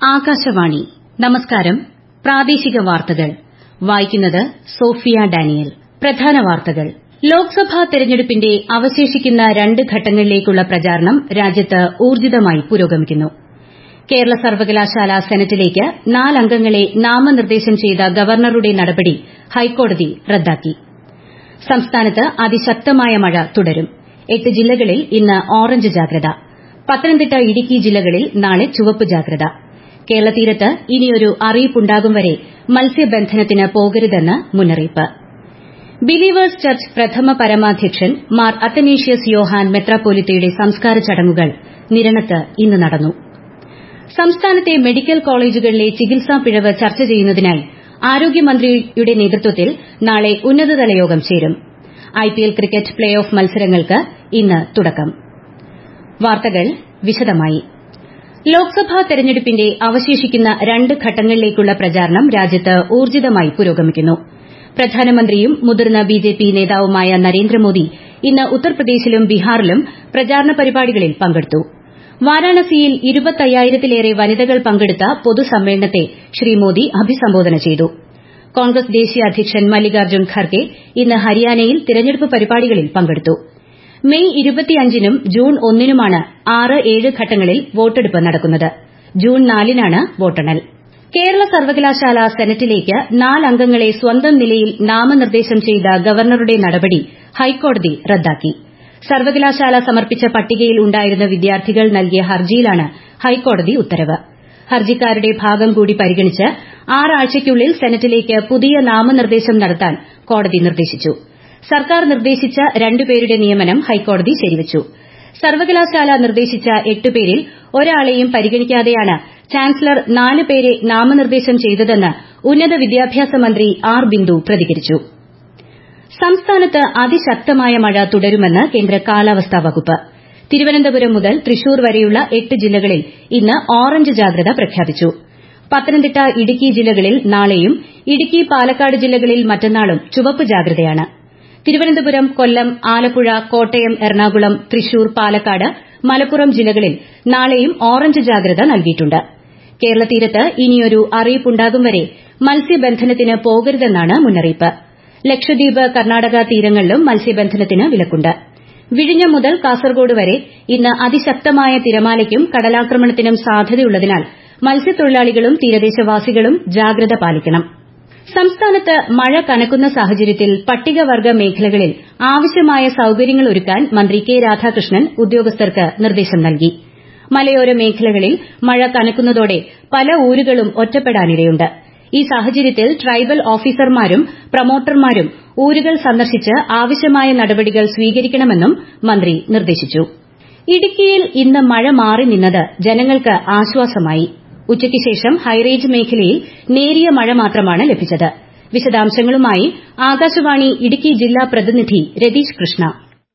ആകാശവാണി നമസ്കാരം പ്രാദേശിക വാർത്തകൾ വായിക്കുന്നത് സോഫിയ ഡാനിയൽ പ്രധാന വാർത്തകൾ ലോക്സഭാ തെരഞ്ഞെടുപ്പിന്റെ അവശേഷിക്കുന്ന രണ്ട് ഘട്ടങ്ങളിലേക്കുള്ള പ്രചാരണം രാജ്യത്ത് ഊർജ്ജിതമായി പുരോഗമിക്കുന്നു കേരള സർവകലാശാല സെനറ്റിലേക്ക് നാലംഗങ്ങളെ നാമനിർദ്ദേശം ചെയ്ത ഗവർണറുടെ നടപടി ഹൈക്കോടതി റദ്ദാക്കി സംസ്ഥാനത്ത് അതിശക്തമായ മഴ തുടരും എട്ട് ജില്ലകളിൽ ഇന്ന് ഓറഞ്ച് ജാഗ്രത പത്തനംതിട്ട ഇടുക്കി ജില്ലകളിൽ നാളെ ചുവപ്പ് ജാഗ്രത കേരള തീരത്ത് ഇനിയൊരു അറിയിപ്പുണ്ടാകും വരെ മത്സ്യബന്ധനത്തിന് പോകരുതെന്ന് മുന്നറിയിപ്പ് ബിലീവേഴ്സ് ചർച്ച് പ്രഥമ പരമാധ്യക്ഷൻ മാർ അത്തനേഷ്യസ് യോഹാൻ മെത്രാപ്പോലിത്തയുടെ സംസ്കാര ചടങ്ങുകൾ നിരണത്ത് ഇന്ന് നടന്നു സംസ്ഥാനത്തെ മെഡിക്കൽ കോളേജുകളിലെ ചികിത്സാ പിഴവ് ചർച്ച ചെയ്യുന്നതിനായി ആരോഗ്യമന്ത്രിയുടെ നേതൃത്വത്തിൽ നാളെ ഉന്നതതല യോഗം ചേരും ഐപിഎൽ ക്രിക്കറ്റ് പ്ലേ ഓഫ് മത്സരങ്ങൾക്ക് ഇന്ന് തുടക്കം വാർത്തകൾ വിശദമായി ലോക്സഭാ തെരഞ്ഞെടുപ്പിന്റെ അവശേഷിക്കുന്ന രണ്ട് ഘട്ടങ്ങളിലേക്കുള്ള പ്രചാരണം രാജ്യത്ത് ഊർജ്ജിതമായി പുരോഗമിക്കുന്നു പ്രധാനമന്ത്രിയും മുതിർന്ന ബിജെപി നേതാവുമായ നരേന്ദ്രമോദി ഇന്ന് ഉത്തർപ്രദേശിലും ബീഹാറിലും പ്രചാരണ പരിപാടികളിൽ പങ്കെടുത്തു വാരാണസിയിൽ ഇരുപത്തയ്യായിരത്തിലേറെ വനിതകൾ പങ്കെടുത്ത പൊതുസമ്മേളനത്തെ ശ്രീ മോദി അഭിസംബോധന ചെയ്തു കോൺഗ്രസ് ദേശീയ അധ്യക്ഷൻ മല്ലികാർജ്ജുൻ ഖർഗെ ഇന്ന് ഹരിയാനയിൽ തിരഞ്ഞെടുപ്പ് പരിപാടികളിൽ പങ്കെടുത്തു മെയ് ഇരുപത്തിയഞ്ചിനും ജൂൺ ഒന്നിനുമാണ് ആറ് ഏഴ് ഘട്ടങ്ങളിൽ വോട്ടെടുപ്പ് നടക്കുന്നത് ജൂൺ നാലിനാണ് വോട്ടെണ്ണൽ കേരള സർവകലാശാല സെനറ്റിലേക്ക് നാലംഗങ്ങളെ സ്വന്തം നിലയിൽ നാമനിർദ്ദേശം ചെയ്ത ഗവർണറുടെ നടപടി ഹൈക്കോടതി റദ്ദാക്കി സർവകലാശാല സമർപ്പിച്ച പട്ടികയിൽ ഉണ്ടായിരുന്ന വിദ്യാർത്ഥികൾ നൽകിയ ഹർജിയിലാണ് ഹൈക്കോടതി ഉത്തരവ് ഹർജിക്കാരുടെ ഭാഗം കൂടി പരിഗണിച്ച് ആറാഴ്ചയ്ക്കുള്ളിൽ സെനറ്റിലേക്ക് പുതിയ നാമനിർദ്ദേശം നടത്താൻ കോടതി നിർദ്ദേശിച്ചു സർക്കാർ നിർദ്ദേശിച്ച രണ്ടുപേരുടെ നിയമനം ഹൈക്കോടതി ശരിവച്ചു സർവകലാശാല നിർദ്ദേശിച്ച എട്ടുപേരിൽ ഒരാളെയും പരിഗണിക്കാതെയാണ് ചാൻസലർ നാല് പേരെ നാമനിർദ്ദേശം ചെയ്തതെന്ന് ഉന്നത വിദ്യാഭ്യാസ മന്ത്രി ആർ ബിന്ദു പ്രതികരിച്ചു സംസ്ഥാനത്ത് അതിശക്തമായ മഴ തുടരുമെന്ന് കേന്ദ്ര കാലാവസ്ഥാ വകുപ്പ് തിരുവനന്തപുരം മുതൽ തൃശൂർ വരെയുള്ള എട്ട് ജില്ലകളിൽ ഇന്ന് ഓറഞ്ച് ജാഗ്രത പ്രഖ്യാപിച്ചു പത്തനംതിട്ട ഇടുക്കി ജില്ലകളിൽ നാളെയും ഇടുക്കി പാലക്കാട് ജില്ലകളിൽ മറ്റന്നാളും ചുവപ്പ് ജാഗ്രതയാണ് തിരുവനന്തപുരം കൊല്ലം ആലപ്പുഴ കോട്ടയം എറണാകുളം തൃശൂർ പാലക്കാട് മലപ്പുറം ജില്ലകളിൽ നാളെയും ഓറഞ്ച് ജാഗ്രത നൽകിയിട്ടുണ്ട് കേരള തീരത്ത് ഇനിയൊരു അറിയിപ്പുണ്ടാകും വരെ മത്സ്യബന്ധനത്തിന് പോകരുതെന്നാണ് മുന്നറിയിപ്പ് ലക്ഷദ്വീപ് കർണാടക തീരങ്ങളിലും മത്സ്യബന്ധനത്തിന് വിലക്കുണ്ട് വിഴിഞ്ഞം മുതൽ കാസർഗോഡ് വരെ ഇന്ന് അതിശക്തമായ തിരമാലയ്ക്കും കടലാക്രമണത്തിനും സാധ്യതയുള്ളതിനാൽ മത്സ്യത്തൊഴിലാളികളും തീരദേശവാസികളും ജാഗ്രത പാലിക്കണം സംസ്ഥാനത്ത് മഴ കനക്കുന്ന സാഹചര്യത്തിൽ പട്ടികവർഗ മേഖലകളിൽ ആവശ്യമായ സൌകര്യങ്ങൾ ഒരുക്കാൻ മന്ത്രി കെ രാധാകൃഷ്ണൻ ഉദ്യോഗസ്ഥർക്ക് നിർദ്ദേശം നൽകി മലയോര മേഖലകളിൽ മഴ കനക്കുന്നതോടെ പല ഊരുകളും ഒറ്റപ്പെടാനിടയുണ്ട് ഈ സാഹചര്യത്തിൽ ട്രൈബൽ ഓഫീസർമാരും പ്രമോട്ടർമാരും ഊരുകൾ സന്ദർശിച്ച് ആവശ്യമായ നടപടികൾ സ്വീകരിക്കണമെന്നും മന്ത്രി നിർദ്ദേശിച്ചു ഇടുക്കിയിൽ ഇന്ന് മഴ മാറി നിന്നത് ജനങ്ങൾക്ക് ആശ്വാസമായി ഉച്ചയ്ക്ക് ശേഷം ഹൈറേഞ്ച് മേഖലയിൽ നേരിയ മഴ മാത്രമാണ് ലഭിച്ചത് വിശദാംശങ്ങളുമായി ആകാശവാണി ഇടുക്കി ജില്ലാ പ്രതിനിധി രതീഷ് കൃഷ്ണ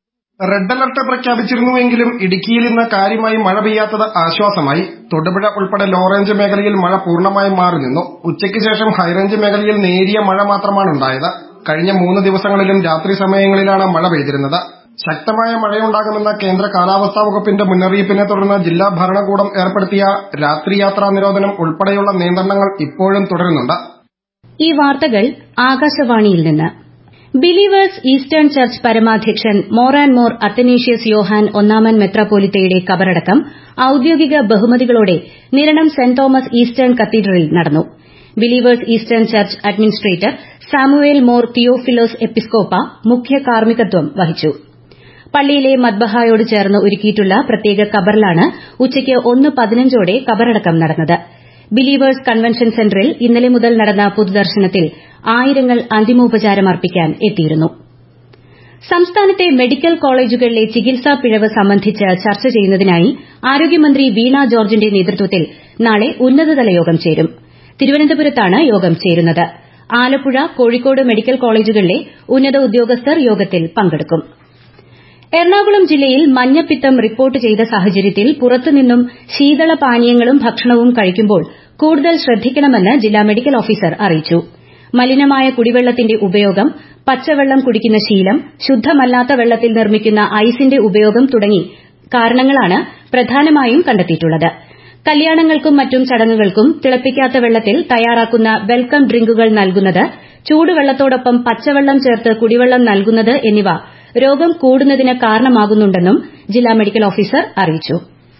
റെഡ് അലർട്ട് പ്രഖ്യാപിച്ചിരുന്നുവെങ്കിലും ഇടുക്കിയിൽ ഇന്ന് കാര്യമായി മഴ പെയ്യാത്തത് ആശ്വാസമായി തൊടുപുഴ ഉൾപ്പെടെ ലോ റേഞ്ച് മേഖലയിൽ മഴ പൂർണ്ണമായും മാറി നിന്നു ഉച്ചയ്ക്ക് ശേഷം ഹൈറേഞ്ച് മേഖലയിൽ നേരിയ മഴ മാത്രമാണ് ഉണ്ടായത് കഴിഞ്ഞ മൂന്ന് ദിവസങ്ങളിലും രാത്രി സമയങ്ങളിലാണ് മഴ പെയ്തിരുന്നത് ശക്തമായ മഴയുണ്ടാകുമെന്ന കേന്ദ്ര കാലാവസ്ഥാ വകുപ്പിന്റെ മുന്നറിയിപ്പിനെ തുടർന്ന് ജില്ലാ ഭരണകൂടം ഏർപ്പെടുത്തിയ രാത്രിയാത്രാ നിരോധനം ഉൾപ്പെടെയുള്ള നിയന്ത്രണങ്ങൾ ഇപ്പോഴും തുടരുന്നുണ്ട് ഈ വാർത്തകൾ ആകാശവാണിയിൽ നിന്ന് ബിലീവേഴ്സ് ഈസ്റ്റേൺ ചർച്ച് പരമാധ്യക്ഷൻ മോർ ആൻഡ് മോർ അത്തനേഷ്യസ് യോഹാൻ ഒന്നാമൻ മെത്രാപ്പോലിത്തയുടെ കബറടക്കം ഔദ്യോഗിക ബഹുമതികളോടെ നിരണം സെന്റ് തോമസ് ഈസ്റ്റേൺ കത്തീഡ്രലിൽ നടന്നു Believers Eastern Church administrator Samuel Mor Theophilos Episcopa മുഖ്യ കാർമ്മികത്വം വഹിച്ചു പള്ളിയിലെ മദ്ബഹായോട് ചേർന്ന് ഒരുക്കിയിട്ടുള്ള പ്രത്യേക കബറിലാണ് ഉച്ചയ്ക്ക് ഒന്ന് പതിനഞ്ചോടെ കബറടക്കം നടന്നത് ബിലീവേഴ്സ് കൺവെൻഷൻ സെന്ററിൽ ഇന്നലെ മുതൽ നടന്ന പൊതുദർശനത്തിൽ ആയിരങ്ങൾ അന്തിമോപചാരം അർപ്പിക്കാൻ എത്തിയിരുന്നു സംസ്ഥാനത്തെ മെഡിക്കൽ കോളേജുകളിലെ ചികിത്സാ പിഴവ് സംബന്ധിച്ച് ചർച്ച ചെയ്യുന്നതിനായി ആരോഗ്യമന്ത്രി വീണ ജോർജിന്റെ നേതൃത്വത്തിൽ നാളെ ഉന്നതതല യോഗം ചേരും തിരുവനന്തപുരത്താണ് യോഗം ചേരുന്നത് ആലപ്പുഴ കോഴിക്കോട് മെഡിക്കൽ കോളേജുകളിലെ ഉന്നത ഉദ്യോഗസ്ഥർ യോഗത്തിൽ പങ്കെടുക്കും എറണാകുളം ജില്ലയിൽ മഞ്ഞപ്പിത്തം റിപ്പോർട്ട് ചെയ്ത സാഹചര്യത്തിൽ പുറത്തുനിന്നും ശീതള പാനീയങ്ങളും ഭക്ഷണവും കഴിക്കുമ്പോൾ കൂടുതൽ ശ്രദ്ധിക്കണമെന്ന് ജില്ലാ മെഡിക്കൽ ഓഫീസർ അറിയിച്ചു മലിനമായ കുടിവെള്ളത്തിന്റെ ഉപയോഗം പച്ചവെള്ളം കുടിക്കുന്ന ശീലം ശുദ്ധമല്ലാത്ത വെള്ളത്തിൽ നിർമ്മിക്കുന്ന ഐസിന്റെ ഉപയോഗം തുടങ്ങി കാരണങ്ങളാണ് പ്രധാനമായും കണ്ടെത്തിയിട്ടുള്ളത് കല്യാണങ്ങൾക്കും മറ്റും ചടങ്ങുകൾക്കും തിളപ്പിക്കാത്ത വെള്ളത്തിൽ തയ്യാറാക്കുന്ന വെൽക്കം ഡ്രിങ്കുകൾ നൽകുന്നത് ചൂടുവെള്ളത്തോടൊപ്പം പച്ചവെള്ളം ചേർത്ത് കുടിവെള്ളം നൽകുന്നത് എന്നിവ രോഗം കൂടുന്നതിന് കാരണമാകുന്നുണ്ടെന്നും ജില്ലാ മെഡിക്കൽ ഓഫീസർ അറിയിച്ചു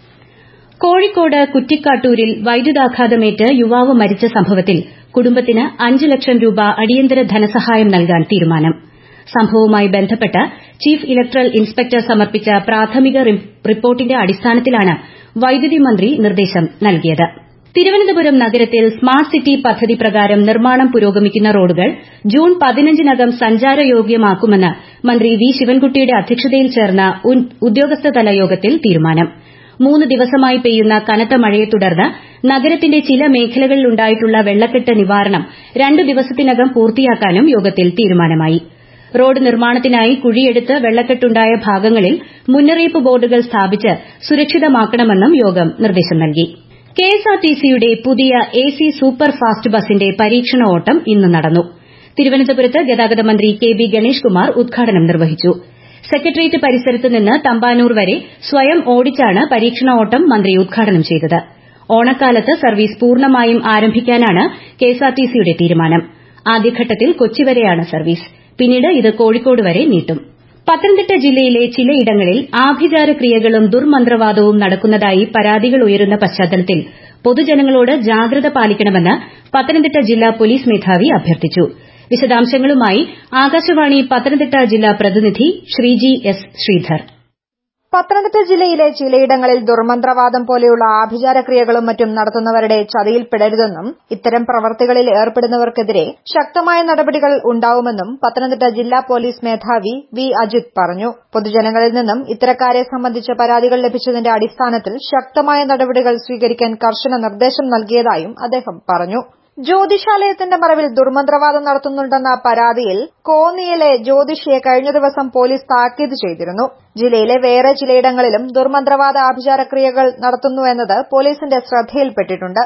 കോഴിക്കോട് കുറ്റിക്കാട്ടൂരിൽ വൈദ്യുതാഘാതമേറ്റ് യുവാവ് മരിച്ച സംഭവത്തിൽ കുടുംബത്തിന് അഞ്ച് ലക്ഷം രൂപ അടിയന്തര ധനസഹായം നൽകാൻ തീരുമാനം സംഭവവുമായി ബന്ധപ്പെട്ട് ചീഫ് ഇലക്ടറൽ ഇൻസ്പെക്ടർ സമർപ്പിച്ച പ്രാഥമിക റിപ്പോർട്ടിന്റെ അടിസ്ഥാനത്തിലാണ് വൈദ്യുതി മന്ത്രി നിർദ്ദേശം നൽകിയത് തിരുവനന്തപുരം നഗരത്തിൽ സ്മാർട്ട് സിറ്റി പദ്ധതി പ്രകാരം നിർമ്മാണം പുരോഗമിക്കുന്ന റോഡുകൾ ജൂൺ പതിനഞ്ചിനകം സഞ്ചാരയോഗ്യമാക്കുമെന്ന് മന്ത്രി വി ശിവൻകുട്ടിയുടെ അധ്യക്ഷതയിൽ ചേർന്ന ഉദ്യോഗസ്ഥതല യോഗത്തിൽ തീരുമാനം മൂന്ന് ദിവസമായി പെയ്യുന്ന കനത്ത മഴയെ തുടർന്ന് നഗരത്തിന്റെ ചില മേഖലകളിലുണ്ടായിട്ടുള്ള വെള്ളക്കെട്ട് നിവാരണം രണ്ടു ദിവസത്തിനകം പൂർത്തിയാക്കാനും യോഗത്തിൽ തീരുമാനമായി റോഡ് നിർമ്മാണത്തിനായി കുഴിയെടുത്ത് വെള്ളക്കെട്ടുണ്ടായ ഭാഗങ്ങളിൽ മുന്നറിയിപ്പ് ബോർഡുകൾ സ്ഥാപിച്ച് സുരക്ഷിതമാക്കണമെന്നും യോഗം നിർദ്ദേശം നൽകി കെഎസ്ആർടിസിയുടെ പുതിയ എസി സൂപ്പർ ഫാസ്റ്റ് ബസിന്റെ പരീക്ഷണ ഓട്ടം ഇന്ന് നടന്നു തിരുവനന്തപുരത്ത് ഗതാഗത മന്ത്രി കെ ബി ഗണേഷ് കുമാർ ഉദ്ഘാടനം നിർവഹിച്ചു സെക്രട്ടേറിയറ്റ് പരിസരത്ത് നിന്ന് തമ്പാനൂർ വരെ സ്വയം ഓടിച്ചാണ് പരീക്ഷണ ഓട്ടം മന്ത്രി ഉദ്ഘാടനം ചെയ്തത് ഓണക്കാലത്ത് സർവീസ് പൂർണ്ണമായും ആരംഭിക്കാനാണ് കെഎസ്ആർടിസിയുടെ തീരുമാനം ആദ്യഘട്ടത്തിൽ കൊച്ചി വരെയാണ് സർവീസ് പിന്നീട് ഇത് കോഴിക്കോട് വരെ നീട്ടും പത്തനംതിട്ട ജില്ലയിലെ ചിലയിടങ്ങളിൽ ആഭിചാര ക്രിയകളും ദുർമന്ത്രവാദവും നടക്കുന്നതായി പരാതികൾ ഉയരുന്ന പശ്ചാത്തലത്തിൽ പൊതുജനങ്ങളോട് ജാഗ്രത പാലിക്കണമെന്ന് പത്തനംതിട്ട ജില്ലാ പോലീസ് മേധാവി അഭ്യർത്ഥിച്ചു വിശദാംശങ്ങളുമായി ആകാശവാണി പത്തനംതിട്ട ജില്ലാ പ്രതിനിധി ശ്രീജി എസ് ശ്രീധർ പത്തനംതിട്ട ജില്ലയിലെ ചിലയിടങ്ങളിൽ ദുർമന്ത്രവാദം പോലെയുള്ള ആഭിചാരക്രിയകളും മറ്റും നടത്തുന്നവരുടെ ചതിയിൽപ്പെടരുതെന്നും ഇത്തരം പ്രവർത്തികളിൽ ഏർപ്പെടുന്നവർക്കെതിരെ ശക്തമായ നടപടികൾ ഉണ്ടാവുമെന്നും പത്തനംതിട്ട ജില്ലാ പോലീസ് മേധാവി വി അജിത് പറഞ്ഞു പൊതുജനങ്ങളിൽ നിന്നും ഇത്തരക്കാരെ സംബന്ധിച്ച പരാതികൾ ലഭിച്ചതിന്റെ അടിസ്ഥാനത്തിൽ ശക്തമായ നടപടികൾ സ്വീകരിക്കാൻ കർശന നിർദ്ദേശം നൽകിയതായും അദ്ദേഹം പറഞ്ഞു ജ്യോതിഷാലയത്തിന്റെ മറവിൽ ദുർമന്ത്രവാദം നടത്തുന്നുണ്ടെന്ന പരാതിയിൽ കോന്നിയിലെ ജ്യോതിഷിയെ കഴിഞ്ഞ ദിവസം പോലീസ് താക്കീത് ചെയ്തിരുന്നു ജില്ലയിലെ വേറെ ചിലയിടങ്ങളിലും ദുർമന്ത്രവാദ ആഭിചാരക്രിയകൾ നടത്തുന്നുവെന്നത് പോലീസിന്റെ ശ്രദ്ധയിൽപ്പെട്ടിട്ടുണ്ട്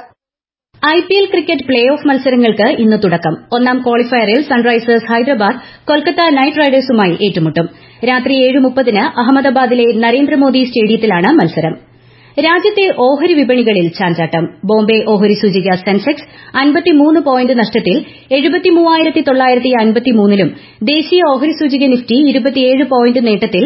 ഐപിഎൽ ക്രിക്കറ്റ് പ്ലേ ഓഫ് മത്സരങ്ങൾക്ക് ഇന്ന് തുടക്കം ഒന്നാം ക്വാളിഫയറിൽ സൺറൈസേഴ്സ് ഹൈദരാബാദ് കൊൽക്കത്ത നൈറ്റ് റൈഡേഴ്സുമായി ഏറ്റുമുട്ടും രാത്രി ഏഴ് മുപ്പതിന് അഹമ്മദാബാദിലെ നരേന്ദ്രമോദി സ്റ്റേഡിയത്തിലാണ് മത്സരം രാജ്യത്തെ ഓഹരി വിപണികളിൽ ചാഞ്ചാട്ടം ബോംബെ ഓഹരി സൂചിക സെൻസെക്സ് അൻപത്തിമൂന്ന് പോയിന്റ് നഷ്ടത്തിൽ ലും ദേശീയ ഓഹരി സൂചിക നിഫ്റ്റി ഇരുപത്തിയേഴ് പോയിന്റ് നേട്ടത്തിൽ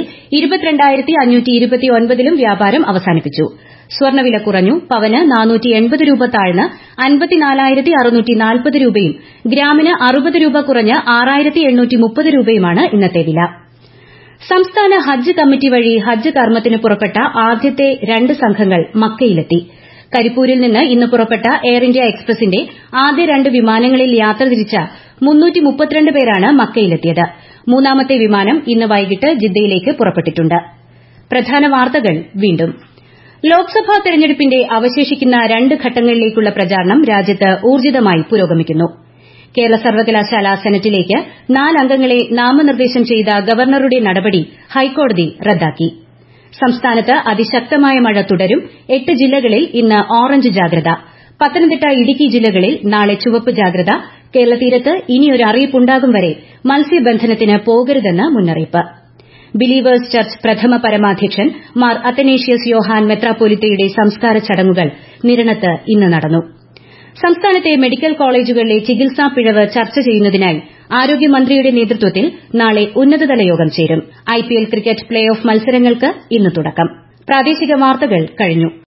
ലും വ്യാപാരം അവസാനിപ്പിച്ചു സ്വർണ്ണവില കുറഞ്ഞു പവന് നാനൂറ്റി എൺപത് രൂപ താഴ്ന്ന് അൻപത്തിനാലായിരത്തി അറുന്നൂറ്റി നാൽപ്പത് രൂപയും ഗ്രാമിന് അറുപത് രൂപ കുറഞ്ഞ് ആറായിരത്തി എണ്ണൂറ്റി മുപ്പത് രൂപയുമാണ് ഇന്നത്തെ വില സംസ്ഥാന ഹജ്ജ് കമ്മിറ്റി വഴി ഹജ്ജ് കർമ്മത്തിന് പുറപ്പെട്ട ആദ്യത്തെ രണ്ട് സംഘങ്ങൾ മക്കയിലെത്തി കരിപ്പൂരിൽ നിന്ന് ഇന്ന് പുറപ്പെട്ട എയർ ഇന്ത്യ എക്സ്പ്രസിന്റെ ആദ്യ രണ്ട് വിമാനങ്ങളിൽ യാത്ര തിരിച്ച പേരാണ് മക്കയിലെത്തിയത് മൂന്നാമത്തെ വിമാനം ഇന്ന് വൈകിട്ട് ജിദ്ദയിലേക്ക് പുറപ്പെട്ടിട്ടുണ്ട് പ്രധാന വാർത്തകൾ വീണ്ടും ലോക്സഭാ തെരഞ്ഞെടുപ്പിന്റെ അവശേഷിക്കുന്ന രണ്ട് ഘട്ടങ്ങളിലേക്കുള്ള പ്രചാരണം രാജ്യത്ത് ഊർജിതമായി പുരോഗമിക്കുന്നു കേരള സർവകലാശാല സെനറ്റിലേക്ക് നാലംഗങ്ങളെ നാമനിർദ്ദേശം ചെയ്ത ഗവർണറുടെ നടപടി ഹൈക്കോടതി റദ്ദാക്കി സംസ്ഥാനത്ത് അതിശക്തമായ മഴ തുടരും എട്ട് ജില്ലകളിൽ ഇന്ന് ഓറഞ്ച് ജാഗ്രത പത്തനംതിട്ട ഇടുക്കി ജില്ലകളിൽ നാളെ ചുവപ്പ് ജാഗ്രത കേരള തീരത്ത് ഇനിയൊരു അറിയിപ്പുണ്ടാകും വരെ മത്സ്യബന്ധനത്തിന് പോകരുതെന്ന് മുന്നറിയിപ്പ് ബിലീവേഴ്സ് ചർച്ച് പ്രഥമ പരമാധ്യക്ഷൻ മാർ അത്തനേഷ്യസ് യോഹാൻ മെത്രാപ്പൊലിത്തയുടെ സംസ്കാര ചടങ്ങുകൾ നിരണത്ത് ഇന്ന് നടന്നു സംസ്ഥാനത്തെ മെഡിക്കൽ കോളേജുകളിലെ ചികിത്സാ പിഴവ് ചർച്ച ചെയ്യുന്നതിനായി ആരോഗ്യമന്ത്രിയുടെ നേതൃത്വത്തിൽ നാളെ ഉന്നതതല യോഗം ചേരും ഐപിഎൽ ക്രിക്കറ്റ് പ്ലേ ഓഫ് മത്സരങ്ങൾക്ക് ഇന്ന് തുടക്കം പ്രാദേശിക വാർത്തകൾ കഴിഞ്ഞു